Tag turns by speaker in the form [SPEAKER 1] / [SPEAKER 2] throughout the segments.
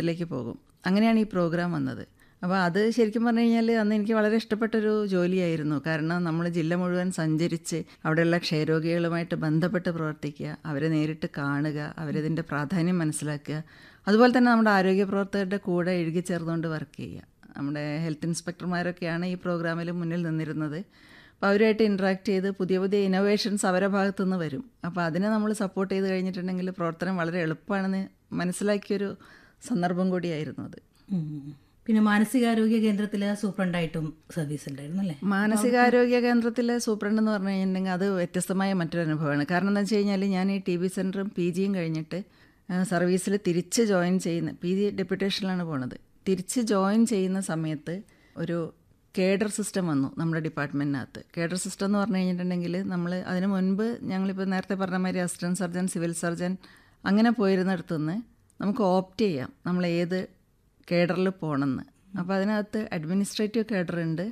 [SPEAKER 1] വീട്ടിലേക്ക് പോകും അങ്ങനെയാണ് ഈ പ്രോഗ്രാം വന്നത് അപ്പോൾ അത് ശരിക്കും പറഞ്ഞു കഴിഞ്ഞാൽ അന്ന് എനിക്ക് വളരെ ഇഷ്ടപ്പെട്ടൊരു ജോലിയായിരുന്നു കാരണം നമ്മൾ ജില്ല മുഴുവൻ സഞ്ചരിച്ച് അവിടെയുള്ള ക്ഷയരോഗികളുമായിട്ട് ബന്ധപ്പെട്ട് പ്രവർത്തിക്കുക അവരെ നേരിട്ട് കാണുക അവരതിൻ്റെ പ്രാധാന്യം മനസ്സിലാക്കുക അതുപോലെ തന്നെ നമ്മുടെ ആരോഗ്യ പ്രവർത്തകരുടെ കൂടെ ഇഴുകി ചേർന്നുകൊണ്ട് വർക്ക് ചെയ്യുക നമ്മുടെ ഹെൽത്ത് ഇൻസ്പെക്ടർമാരൊക്കെയാണ് ഈ പ്രോഗ്രാമിൽ മുന്നിൽ നിന്നിരുന്നത് അപ്പോൾ അവരുമായിട്ട് ഇൻട്രാക്ട് ചെയ്ത് പുതിയ പുതിയ ഇന്നോവേഷൻസ് അവരുടെ ഭാഗത്തുനിന്ന് വരും അപ്പോൾ അതിനെ നമ്മൾ സപ്പോർട്ട് ചെയ്ത് കഴിഞ്ഞിട്ടുണ്ടെങ്കിൽ പ്രവർത്തനം വളരെ എളുപ്പമാണെന്ന് മനസ്സിലാക്കിയൊരു സന്ദർഭം കൂടിയായിരുന്നു അത്
[SPEAKER 2] ഉം. പിന്നെ മാനസികാരോഗ്യ കേന്ദ്രത്തിലെ സൂപ്രണ്ടായിട്ടും സർവീസ് ഉണ്ടായിരുന്നു അല്ലേ
[SPEAKER 1] മാനസികാരോഗ്യ കേന്ദ്രത്തിലെ സൂപ്രണ്ട് എന്ന് പറഞ്ഞു കഴിഞ്ഞിട്ടുണ്ടെങ്കിൽ അത് വ്യത്യസ്തമായ മറ്റൊരു അനുഭവമാണ് കാരണം എന്താ വെച്ച് കഴിഞ്ഞാൽ ഞാൻ ഈ ടി ബി സെൻറ്ററും പി ജിയും കഴിഞ്ഞിട്ട് സർവീസിൽ തിരിച്ച് ജോയിൻ ചെയ്യുന്ന പി ജി ഡെപ്യൂട്ടേഷനിലാണ് പോണത് തിരിച്ച് ജോയിൻ ചെയ്യുന്ന സമയത്ത് ഒരു കേഡർ സിസ്റ്റം വന്നു നമ്മുടെ ഡിപ്പാർട്ട്മെൻറ്റിനകത്ത് കേഡർ സിസ്റ്റം എന്ന് പറഞ്ഞു കഴിഞ്ഞിട്ടുണ്ടെങ്കിൽ നമ്മൾ അതിന് മുൻപ് ഞങ്ങളിപ്പോൾ നേരത്തെ പറഞ്ഞ മാതിരി അസിസ്റ്റൻറ്റ് സർജൻ സിവിൽ സർജൻ അങ്ങനെ പോയിരുന്നിടത്തുനിന്ന് നമുക്ക് ഓപ്റ്റ് ചെയ്യാം നമ്മൾ ഏത് കേഡറിൽ പോകണമെന്ന് അപ്പോൾ അതിനകത്ത് അഡ്മിനിസ്ട്രേറ്റീവ് കേഡർ ഉണ്ട്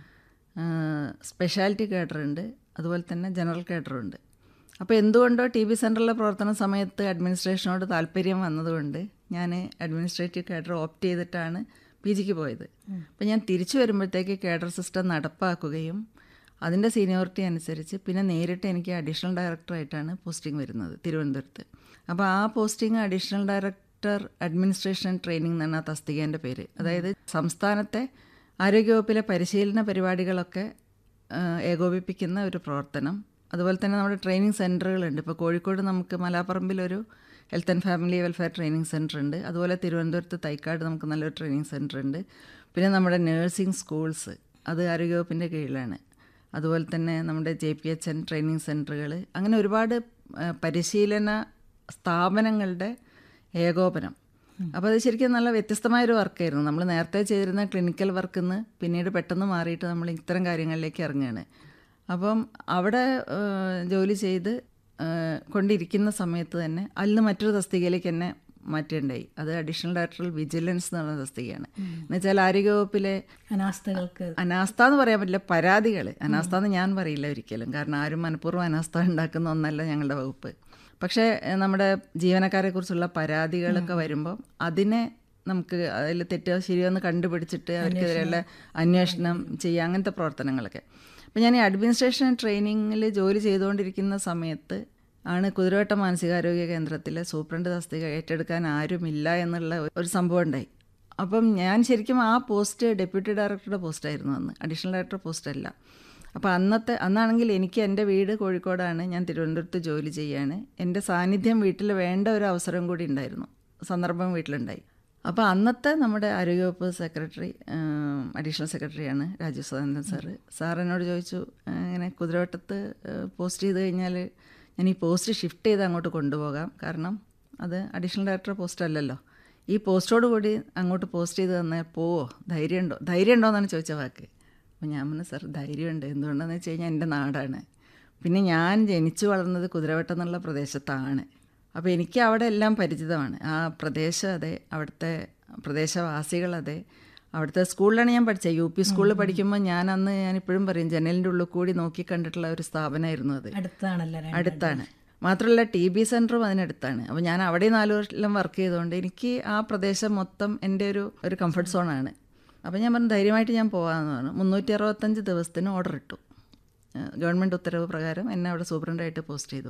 [SPEAKER 1] സ്പെഷ്യാലിറ്റി കേഡർ ഉണ്ട് അതുപോലെ തന്നെ ജനറൽ കേഡറുണ്ട് അപ്പോൾ എന്തുകൊണ്ടോ ടി ബി സെൻറ്ററിലെ പ്രവർത്തന സമയത്ത് അഡ്മിനിസ്ട്രേഷനോട് താല്പര്യം വന്നതുകൊണ്ട് ഞാൻ അഡ്മിനിസ്ട്രേറ്റീവ് കേഡർ ഓപ്റ്റ് ചെയ്തിട്ടാണ് പി ജിക്ക് പോയത് അപ്പോൾ ഞാൻ തിരിച്ചു വരുമ്പോഴത്തേക്ക് കേഡർ സിസ്റ്റം നടപ്പാക്കുകയും അതിൻ്റെ സീനിയോറിറ്റി അനുസരിച്ച് പിന്നെ നേരിട്ട് എനിക്ക് അഡീഷണൽ ഡയറക്ടറായിട്ടാണ് പോസ്റ്റിംഗ് വരുന്നത് തിരുവനന്തപുരത്ത് അപ്പോൾ ആ posting additional director administration training എന്നാണ് ആ തസ്തികേൻ്റെ പേര് അതായത് സംസ്ഥാനത്തെ ആരോഗ്യവകുപ്പിലെ പരിശീലന പരിപാടികളൊക്കെ ആ, ഏകോപിപ്പിക്കുന്ന ഒരു പ്രവർത്തനം അതുപോലെ തന്നെ നമ്മുടെ ട്രെയിനിങ് സെൻറ്ററുകളുണ്ട് ഇപ്പോൾ കോഴിക്കോട് നമുക്ക് മലാപ്പറമ്പിലൊരു health and family welfare training centre ഉണ്ട് അതുപോലെ തിരുവനന്തപുരത്ത് തൈക്കാട് നമുക്ക് നല്ലൊരു ട്രെയിനിങ് സെൻറ്റർ ഉണ്ട് പിന്നെ നമ്മുടെ നേഴ്സിംഗ് സ്കൂൾസ് അത് ആരോഗ്യവകുപ്പിൻ്റെ കീഴിലാണ് അതുപോലെ തന്നെ നമ്മുടെ J P H N training സെൻറ്ററുകൾ അങ്ങനെ ഒരുപാട് ആ, പരിശീലന സ്ഥാപനങ്ങളുടെ ഏകോപനം അപ്പോൾ അത് ശരിക്കും നല്ല വ്യത്യസ്തമായൊരു വർക്കായിരുന്നു നമ്മൾ നേരത്തെ ചെയ്തിരുന്ന ക്ലിനിക്കൽ വർക്കിൽ നിന്ന് പിന്നീട് പെട്ടെന്ന് മാറിയിട്ട് നമ്മൾ ഇത്തരം കാര്യങ്ങളിലേക്ക് ഇറങ്ങുകയാണ് അപ്പം അവിടെ ആ, ജോലി ചെയ്ത് ആ, കൊണ്ടിരിക്കുന്ന സമയത്ത് തന്നെ അതിൽ നിന്ന് മറ്റൊരു തസ്തികയിലേക്ക് എന്നെ മാറ്റേണ്ടായി അത് അഡീഷണൽ ഡയറക്ടർ വിജിലൻസ് എന്ന് പറയുന്ന തസ്തികയാണ് എന്നുവെച്ചാൽ ആരോഗ്യവകുപ്പിലെ
[SPEAKER 2] അനാസ്ഥകൾക്ക്
[SPEAKER 1] അനാസ്ഥ എന്ന് പറയാൻ പറ്റില്ല പരാതികൾ അനാസ്ഥ എന്ന് ഞാൻ പറയില്ല ഒരിക്കലും കാരണം ആരും മനഃപൂർവ്വം അനാസ്ഥ ഉണ്ടാക്കുന്ന ഒന്നല്ല ഞങ്ങളുടെ വകുപ്പ് പക്ഷേ എഹ്, നമ്മുടെ ജീവനക്കാരെ കുറിച്ചുള്ള പരാതികളൊക്കെ വരുമ്പോൾ അതിനെ നമുക്ക് അതിൽ തെറ്റോ ശരിയോ എന്ന് കണ്ടുപിടിച്ചിട്ട് അവർക്കെതിരെയുള്ള അന്വേഷണം ചെയ്യുക അങ്ങനത്തെ പ്രവർത്തനങ്ങളൊക്കെ അപ്പം ഞാൻ ഈ അഡ്മിനിസ്ട്രേഷൻ ട്രെയിനിങ്ങിൽ ജോലി ചെയ്തുകൊണ്ടിരിക്കുന്ന സമയത്ത് ആണ് കുതിരവട്ടം മാനസികാരോഗ്യ കേന്ദ്രത്തിലെ സൂപ്രണ്ട് തസ്തിക ഏറ്റെടുക്കാൻ ആരുമില്ല എന്നുള്ള ഒരു സംഭവം ഉണ്ടായി അപ്പം ഞാൻ ശരിക്കും ആ പോസ്റ്റ് ഡെപ്യൂട്ടി ഡയറക്ടറുടെ പോസ്റ്റായിരുന്നു അന്ന് അഡീഷണൽ ഡയറക്ടർ പോസ്റ്റ് അല്ല അപ്പോൾ അന്നത്തെ അന്നാണെങ്കിൽ എനിക്ക് എൻ്റെ വീട് കോഴിക്കോടാണ് ഞാൻ തിരുവനന്തപുരത്ത് ജോലി ചെയ്യാണ് എൻ്റെ സാന്നിധ്യം വീട്ടിൽ വേണ്ട ഒരു അവസരം കൂടി ഉണ്ടായിരുന്നു സന്ദർഭം വീട്ടിലുണ്ടായി അപ്പോൾ അന്നത്തെ നമ്മുടെ ആരോഗ്യവകുപ്പ് സെക്രട്ടറി അഡീഷണൽ സെക്രട്ടറിയാണ് രാജീവ് സദാനന്ദൻ സാറ് സാർ എന്നോട് ചോദിച്ചു "ആ, ഇങ്ങനെ കുതിരവട്ടത്ത് പോസ്റ്റ് ചെയ്ത് കഴിഞ്ഞാൽ ഞാൻ ഈ പോസ്റ്റ് ഷിഫ്റ്റ് ചെയ്ത് അങ്ങോട്ട് കൊണ്ടുപോകാം കാരണം അത് അഡീഷണൽ ഡയറക്ടർ പോസ്റ്റ് അല്ലല്ലോ ഈ പോസ്റ്റോട് കൂടി അങ്ങോട്ട് പോസ്റ്റ് ചെയ്ത് തന്നാൽ പോവോ ധൈര്യമുണ്ടോ ധൈര്യം എന്നാണ് ചോദിച്ച വാക്ക് അപ്പോൾ ഞാൻ പറഞ്ഞു സാർ ധൈര്യമുണ്ട് എന്തുകൊണ്ടാണെന്ന് വെച്ച് കഴിഞ്ഞാൽ എൻ്റെ നാടാണ് പിന്നെ ഞാൻ ജനിച്ചു വളർന്നത് കുതിരവട്ടം എന്നുള്ള പ്രദേശത്താണ് അപ്പോൾ എനിക്ക് അവിടെ എല്ലാം പരിചിതമാണ് ആ പ്രദേശം അതെ അവിടുത്തെ പ്രദേശവാസികൾ അതെ അവിടുത്തെ സ്കൂളിലാണ് ഞാൻ പഠിച്ചത് യു പി സ്കൂളിൽ പഠിക്കുമ്പോൾ ഞാൻ അന്ന് ഞാനിപ്പോഴും പറയും ജനലിൻ്റെ ഉള്ളിൽ കൂടി നോക്കി കണ്ടിട്ടുള്ള ഒരു സ്ഥാപനമായിരുന്നു അത്
[SPEAKER 2] അടുത്താണല്ലോ രണ്ടും.
[SPEAKER 1] അടുത്താണ് മാത്രമല്ല ടി ബി സെൻറ്ററും അതിനടുത്താണ് അപ്പോൾ ഞാൻ അവിടെ നാല് വർഷം വർക്ക് ചെയ്തുകൊണ്ട് എനിക്ക് ആ പ്രദേശം മൊത്തം എൻ്റെ ഒരു ഒരു കംഫർട്ട് സോണാണ് അപ്പോൾ ഞാൻ പറഞ്ഞു ധൈര്യമായിട്ട് ഞാൻ പോകാമെന്ന് പറഞ്ഞു മുന്നൂറ്റി അറുപത്തഞ്ച് ദിവസത്തിന് ഓർഡർ ഇട്ടു ഏഹ് ഗവൺമെൻറ് ഉത്തരവ് പ്രകാരം എന്നെ അവിടെ സൂപ്രണ്ടായിട്ട് പോസ്റ്റ് ചെയ്തു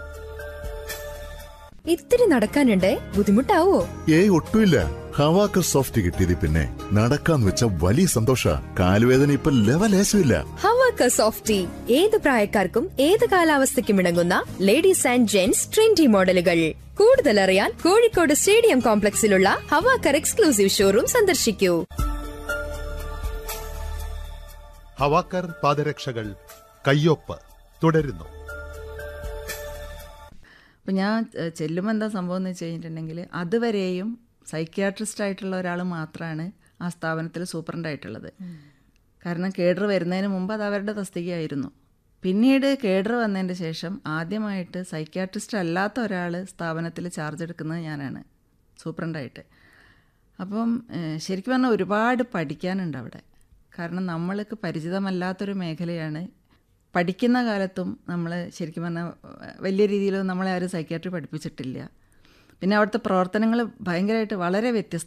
[SPEAKER 3] ഇത്തിരി നടക്കാനുണ്ട് ബുദ്ധിമുട്ടാവോ
[SPEAKER 4] ഏയ് ഒട്ടുമില്ല ഹവാക്കർ സോഫ്റ്റ് കിട്ടിയത് പിന്നെ നടക്കാന്ന് വെച്ച വലിയ സന്തോഷ കാലുവേദന ഇപ്പൊ ലെവലേശമില്ല
[SPEAKER 3] ഹവാക്ക സോഫ്റ്റി ഏത് പ്രായക്കാർക്കും ഏത് കാലാവസ്ഥയ്ക്കും ഇണങ്ങുന്ന ലേഡീസ് ആൻഡ് ജെന്റ്സ് ട്രെൻഡി മോഡലുകൾ കൂടുതൽ അറിയാൻ കോഴിക്കോട് സ്റ്റേഡിയം കോംപ്ലക്സിലുള്ള ഹവാക്കർ എക്സ്ക്ലൂസീവ് ഷോറൂം സന്ദർശിക്കൂ
[SPEAKER 5] ഹവാക്കർ പാദരക്ഷകൾ കയ്യൊപ്പ് തുടരുന്നു
[SPEAKER 1] അപ്പോൾ ഞാൻ ഏഹ്, ചെല്ലുമ്പോൾ എന്താ സംഭവം എന്ന് വെച്ച് കഴിഞ്ഞിട്ടുണ്ടെങ്കിൽ അതുവരെയും സൈക്യാട്രിസ്റ്റ് ആയിട്ടുള്ള ഒരാൾ മാത്രമാണ് ആ സ്ഥാപനത്തിൽ സൂപ്രണ്ടായിട്ടുള്ളത് കാരണം കേഡർ വരുന്നതിന് മുമ്പ് അത് അവരുടെ തസ്തികയായിരുന്നു പിന്നീട് കേഡർ വന്നതിൻ്റെ ശേഷം ആദ്യമായിട്ട് സൈക്യാട്രിസ്റ്റ് അല്ലാത്ത ഒരാൾ സ്ഥാപനത്തിൽ ചാർജ് എടുക്കുന്നത് ഞാനാണ് സൂപ്രണ്ടായിട്ട് അപ്പം ഏഹ്, ശരിക്കും പറഞ്ഞാൽ ഒരുപാട് പഠിക്കാനുണ്ട് അവിടെ കാരണം നമ്മൾക്ക് പരിചിതമല്ലാത്തൊരു മേഖലയാണ് പഠിക്കുന്ന കാലത്തും നമ്മൾ ശരിക്കും പറഞ്ഞാൽ വലിയ രീതിയിൽ നമ്മളെ ആരും സൈക്യാട്രി പഠിപ്പിച്ചിട്ടില്ല പിന്നെ അവിടുത്തെ പ്രവർത്തനങ്ങൾ ഭയങ്കരമായിട്ട് വളരെ വ്യത്യസ്ത